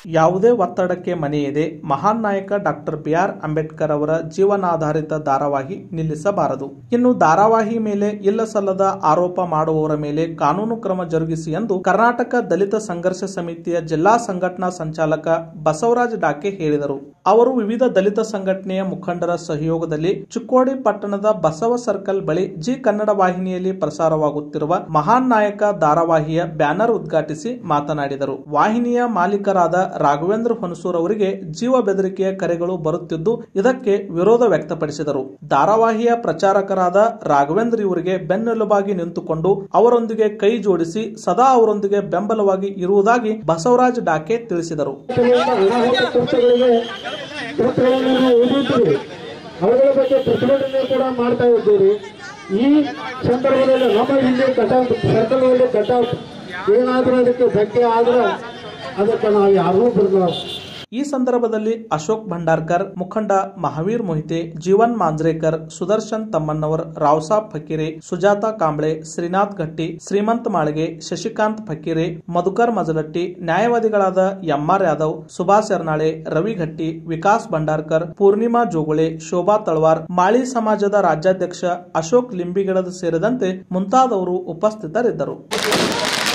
ಯಾವುದೇ ಒತ್ತಡಕ್ಕೆ ಮನೆಯಿದೆ ಮಹಾನ್ ನಾಯಕ ಡಾಕ್ಟರ್ ಬಿಆರ್ ಅಂಬೇಡ್ಕರ್ ಅವರ ಜೀವನಾಧಾರಿತ ಧಾರಾವಾಹಿ ನಿಲ್ಲಿಸಬಾರದು ಇನ್ನು ಧಾರಾವಾಹಿ ಮೇಲೆ ಇಲ್ಲ ಸಲ್ಲದ ಆರೋಪ ಮಾಡುವವರ ಮೇಲೆ ಕಾನೂನು ಕ್ರಮ ಜರುಗಿಸಿ ಎಂದು ಕರ್ನಾಟಕ ದಲಿತ ಸಂಘರ್ಷ ಸಮಿತಿಯ ಜಿಲ್ಲಾ ಸಂಘಟನಾ ಸಂಚಾಲಕ ಬಸವರಾಜ ಡಾಕೆ ಹೇಳಿದರು ಅವರು ವಿವಿಧ ದಲಿತ ಸಂಘಟನೆಯ ಮುಖಂಡರ ಸಹಯೋಗದಲ್ಲಿ ಚಿಕ್ಕೋಡಿ ಪಟ್ಟಣದ ಬಸವ ಸರ್ಕಲ್ ಬಳಿ ಜಿ ಕನ್ನಡ ವಾಹಿನಿಯಲ್ಲಿ ಪ್ರಸಾರವಾಗುತ್ತಿರುವ ಮಹಾನ್ ನಾಯಕ ಧಾರಾವಾಹಿಯ ಬ್ಯಾನರ್ ಉದ್ಘಾಟಿಸಿ ಮಾತನಾಡಿದರು ವಾಹಿನಿಯ ಮಾಲೀಕರಾದ ರಾಘವೇಂದ್ರ ಹೊನಸೂರ್ ಅವರಿಗೆ ಜೀವ ಬೆದರಿಕೆಯ ಕರೆಗಳು ಬರುತ್ತಿದ್ದು ಇದಕ್ಕೆ ವಿರೋಧ ವ್ಯಕ್ತಪಡಿಸಿದರು ಧಾರಾವಾಹಿಯ ಪ್ರಚಾರಕರಾದ ರಾಘವೇಂದ್ರ ಇವರಿಗೆ ಬೆನ್ನೆಲುಬಾಗಿ ನಿಂತುಕೊಂಡು ಅವರೊಂದಿಗೆ ಕೈ ಜೋಡಿಸಿ ಸದಾ ಅವರೊಂದಿಗೆ ಬೆಂಬಲವಾಗಿ ಇರುವುದಾಗಿ ಬಸವರಾಜ ಡಾಕೆ ತಿಳಿಸಿದರು ಅನಾಹುತ ಕೃತ್ಯಗಳಿಗೆ ಕೃತ್ಯಗಳನ್ನು ನಾವು ಓದಿದ್ರಿ ಅವುಗಳ ಬಗ್ಗೆ ಪ್ರತಿಭಟನೆ ಕೂಡ ಮಾಡ್ತಾ ಇದ್ದೀರಿ ಈ ಸಂದರ್ಭದಲ್ಲಿ ನಮ್ಮ ಇಲ್ಲಿ ಕಟಾವ್ ಸರ್ಕಲ್ನಲ್ಲಿ ಕಟಾವ್ ಏನಾದರೂ ಅದಕ್ಕೆ ಧಕ್ಕೆ ಆದ್ರೆ ಅದಕ್ಕೆ ನಾವು ಯಾರೂ ಬರಲ್ಲ ಈ ಸಂದರ್ಭದಲ್ಲಿ ಅಶೋಕ್ ಭಂಡಾರ್ಕರ್ ಮುಖಂಡ ಮಹಾವೀರ್ ಮೊಹಿತೆ ಜೀವನ್ ಮಾಂಜ್ರೇಕರ್ ಸುದರ್ಶನ್ ತಮ್ಮನ್ನವರ್ ರಾವ್ಸಾಬ್ ಫಕೀರೆ ಸುಜಾತಾ ಕಾಂಬ್ಳೆ ಶ್ರೀನಾಥ್ ಘಟ್ಟಿ ಶ್ರೀಮಂತ್ ಮಾಳಿಗೆ ಶಶಿಕಾಂತ್ ಫಕೀರೆ ಮಧುಕರ್ ಮಜಲಟ್ಟಿ ನ್ಯಾಯವಾದಿಗಳಾದ ಎಂಆರ್ ಯಾದವ್ ಸುಭಾಷ್ ಯರ್ನಾಳೆ ರವಿ ಘಟ್ಟಿ ವಿಕಾಸ್ ಭಂಡಾರ್ಕರ್ ಪೂರ್ಣಿಮಾ ಜೋಗುಳೆ ಶೋಭಾ ತಳವಾರ್ ಮಾಳಿ ಸಮಾಜದ ರಾಜ್ಯಾಧ್ಯಕ್ಷ ಅಶೋಕ್ ಲಿಂಬಿಗಿಡದ ಸೇರಿದಂತೆ ಮುಂತಾದವರು ಉಪಸ್ಥಿತರಿದ್ದರು